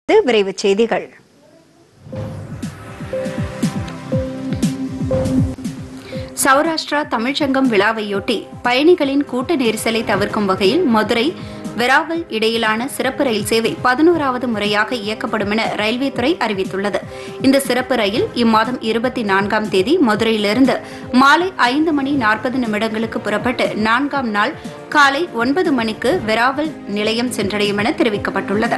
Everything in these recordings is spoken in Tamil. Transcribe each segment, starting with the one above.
இது விரைவுச் செய்திகள் சௌராஷ்டிரா தமிழ்ச்சங்கம் விழாவையொட்டி பயணிகளின் கூட்ட நெரிசலை தவிர்க்கும் வகையில் மதுரை வெராவல் இடையிலான சிறப்பு ரயில் சேவை பதினோராவது முறையாக இயக்கப்படும் என ரயில்வே துறை அறிவித்துள்ளது இந்த சிறப்பு ரயில் இம்மாதம் இருபத்தி நான்காம் தேதி மதுரையிலிருந்து மாலை ஐந்து மணி நாற்பது நிமிடங்களுக்கு புறப்பட்டு நான்காம் நாள் காலை ஒன்பது மணிக்கு வெராவல் நிலையம் சென்றடையும் என தெரிவிக்கப்பட்டுள்ளது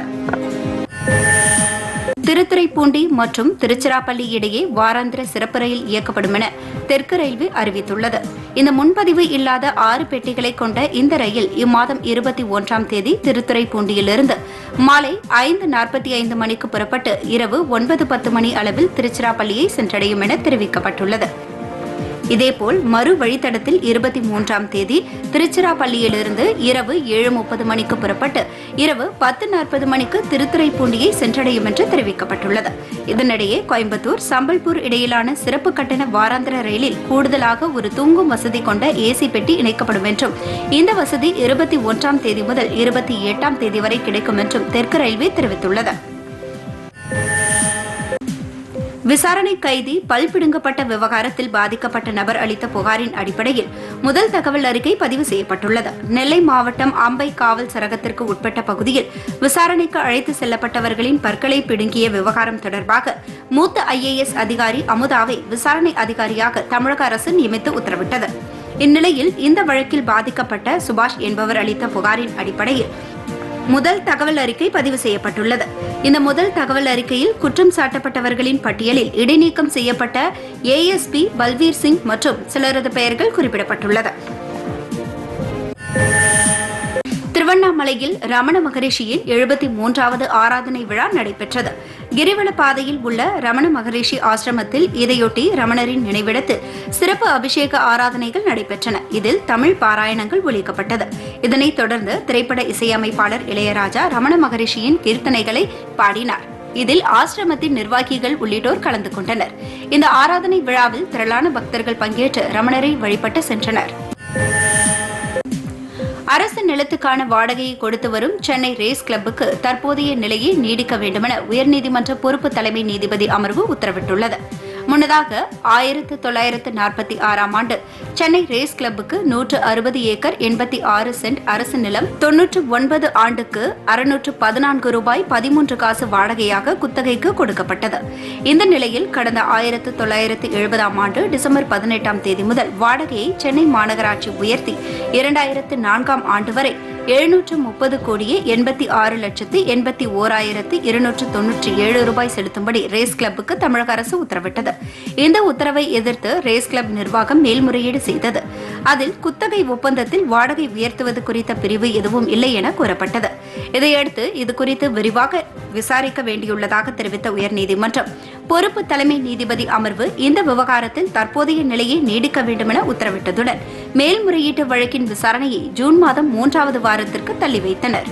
திருத்துறைப்பூண்டி மற்றும் திருச்சிராப்பள்ளி இடையே வாராந்திர சிறப்பு ரயில் இயக்கப்படும் என தெற்கு ரயில்வே அறிவித்துள்ளது இந்த முன்பதிவு இல்லாத ஆறு பெட்டிகளை கொண்ட இந்த ரயில் இம்மாதம் இருபத்தி ஒன்றாம் தேதி திருத்துறைப்பூண்டியிலிருந்து மாலை ஐந்து நாற்பத்தி ஐந்து மணிக்கு புறப்பட்டு இரவு ஒன்பது பத்து மணி அளவில் திருச்சிராப்பள்ளியை சென்றடையும் என தெரிவிக்கப்பட்டுள்ளது இதேபோல் மறு வழித்தடத்தில் இருபத்தி மூன்றாம் தேதி திருச்சிராப்பள்ளியிலிருந்து இரவு ஏழு முப்பது மணிக்கு புறப்பட்டு இரவு பத்து நாற்பது மணிக்கு திருத்துறைப்பூண்டியை சென்றடையும் என்று தெரிவிக்கப்பட்டுள்ளது இதனிடையே கோயம்புத்தூர் சம்பல்பூர் இடையிலான சிறப்பு கட்டண வாராந்திர ரயிலில் கூடுதலாக ஒரு தூங்கும் வசதி கொண்ட ஏசி பெட்டி இணைக்கப்படும் என்றும் இந்த வசதி இருபத்தி ஒன்றாம் தேதி முதல் இருபத்தி எட்டாம் தேதி வரை கிடைக்கும் என்றும் தெற்கு ரயில்வே தெரிவித்துள்ளது விசாரணை கைதி பல் பிடுங்கப்பட்ட விவகாரத்தில் பாதிக்கப்பட்ட நபர் அளித்த புகாரின் அடிப்படையில் முதல் தகவல் அறிக்கை பதிவு செய்யப்பட்டுள்ளது நெல்லை மாவட்டம் அம்பை காவல் சரகத்திற்கு உட்பட்ட பகுதியில் விசாரணைக்கு அழைத்து செல்லப்பட்டவர்களின் பற்களை பிடுங்கிய விவகாரம் தொடர்பாக மூத்த ஐஏஎஸ் அதிகாரி அமுதாவை விசாரணை அதிகாரியாக தமிழக அரசு நியமித்து உத்தரவிட்டது இந்நிலையில் இந்த வழக்கில் பாதிக்கப்பட்ட சுபாஷ் என்பவர் அளித்த புகாரின் அடிப்படையில் முதல் தகவல் அறிக்கை பதிவு செய்யப்பட்டுள்ளது இந்த முதல் தகவல் அறிக்கையில் குற்றம் சாட்டப்பட்டவர்களின் பட்டியலில் இடைநீக்கம் செய்யப்பட்ட ஏஎஸ்பி பல்வீர் சிங் மற்றும் சிலரது பெயர்கள் குறிப்பிடப்பட்டுள்ளது திருவண்ணாமலையில் ரமண மகரிஷியின் எழுபத்தி மூன்றாவது ஆராதனை விழா நடைபெற்றது கிரிவல பாதையில் உள்ள ரமண மகரிஷி ஆசிரமத்தில் இதையொட்டி ரமணரின் நினைவிடத்தில் சிறப்பு அபிஷேக ஆராதனைகள் நடைபெற்றன இதில் தமிழ் பாராயணங்கள் ஒலிக்கப்பட்டது இதனைத் தொடர்ந்து திரைப்பட இசையமைப்பாளர் இளையராஜா ரமண மகரிஷியின் கீர்த்தனைகளை பாடினார் இதில் ஆசிரமத்தின் நிர்வாகிகள் உள்ளிட்டோர் கலந்து கொண்டனர் இந்த ஆராதனை விழாவில் திரளான பக்தர்கள் பங்கேற்று ரமணரை வழிபட்டு சென்றனர் அரசு நிலத்துக்கான வாடகையை கொடுத்து வரும் சென்னை ரேஸ் கிளப்புக்கு தற்போதைய நிலையை நீடிக்க வேண்டுமென உயர்நீதிமன்ற பொறுப்பு தலைமை நீதிபதி அமர்வு உத்தரவிட்டுள்ளது முன்னதாக ஆயிரத்து தொள்ளாயிரத்து நாற்பத்தி ஆறாம் ஆண்டு சென்னை ரேஸ் கிளப்புக்கு நூற்று அறுபது ஏக்கர் எண்பத்தி ஆறு சென்ட் அரசு நிலம் தொன்னூற்று ஒன்பது ஆண்டுக்கு அறுநூற்று பதினான்கு ரூபாய் பதிமூன்று காசு வாடகையாக குத்தகைக்கு கொடுக்கப்பட்டது இந்த நிலையில் கடந்த ஆயிரத்து தொள்ளாயிரத்து எழுபதாம் ஆண்டு டிசம்பர் பதினெட்டாம் தேதி முதல் வாடகையை சென்னை மாநகராட்சி உயர்த்தி இரண்டாயிரத்து நான்காம் ஆண்டு வரை எழுநூற்று முப்பது கோடியே எண்பத்தி ஆறு லட்சத்து எண்பத்தி ஓராயிரத்து இருநூற்று தொன்னூற்றி ஏழு ரூபாய் செலுத்தும்படி ரேஸ் கிளப்புக்கு தமிழக அரசு உத்தரவிட்டது இந்த உத்தரவை எதிர்த்து ரேஸ் கிளப் நிர்வாகம் மேல்முறையீடு செய்தது அதில் குத்தகை ஒப்பந்தத்தில் வாடகை உயர்த்துவது குறித்த பிரிவு எதுவும் இல்லை என கூறப்பட்டது இதையடுத்து இதுகுறித்து விரிவாக விசாரிக்க வேண்டியுள்ளதாக தெரிவித்த உயர்நீதிமன்றம் பொறுப்பு தலைமை நீதிபதி அமர்வு இந்த விவகாரத்தில் தற்போதைய நிலையை நீடிக்க வேண்டுமென உத்தரவிட்டதுடன் மேல்முறையீட்டு வழக்கின் விசாரணையை ஜூன் மாதம் மூன்றாவது வாரத்திற்கு தள்ளி வைத்தனர்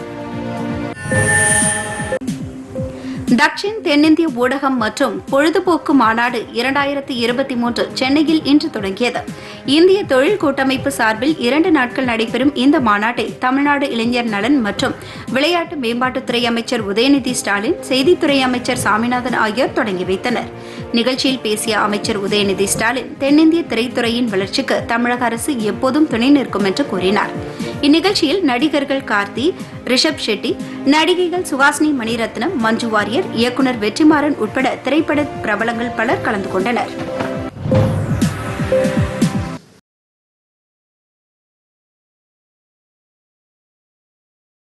தக்ஷின் தென்னிந்திய ஊடகம் மற்றும் பொழுதுபோக்கு மாநாடு இரண்டாயிரத்தி இருபத்தி மூன்று சென்னையில் இன்று தொடங்கியது இந்திய தொழில் கூட்டமைப்பு சார்பில் இரண்டு நாட்கள் நடைபெறும் இந்த மாநாட்டை தமிழ்நாடு இளைஞர் நலன் மற்றும் விளையாட்டு மேம்பாட்டுத்துறை அமைச்சர் உதயநிதி ஸ்டாலின் செய்தித்துறை அமைச்சர் சாமிநாதன் ஆகியோர் தொடங்கி வைத்தனர் நிகழ்ச்சியில் பேசிய அமைச்சர் உதயநிதி ஸ்டாலின் தென்னிந்திய திரைத்துறையின் வளர்ச்சிக்கு தமிழக அரசு எப்போதும் துணை நிற்கும் என்று கூறினார் இந்நிகழ்ச்சியில் நடிகர்கள் கார்த்தி ரிஷப் ஷெட்டி நடிகைகள் சுஹாசினி மணிரத்னம் மஞ்சு வாரியர் இயக்குனர் வெற்றிமாறன் உட்பட திரைப்பட பிரபலங்கள் பலர் கலந்து கொண்டனர்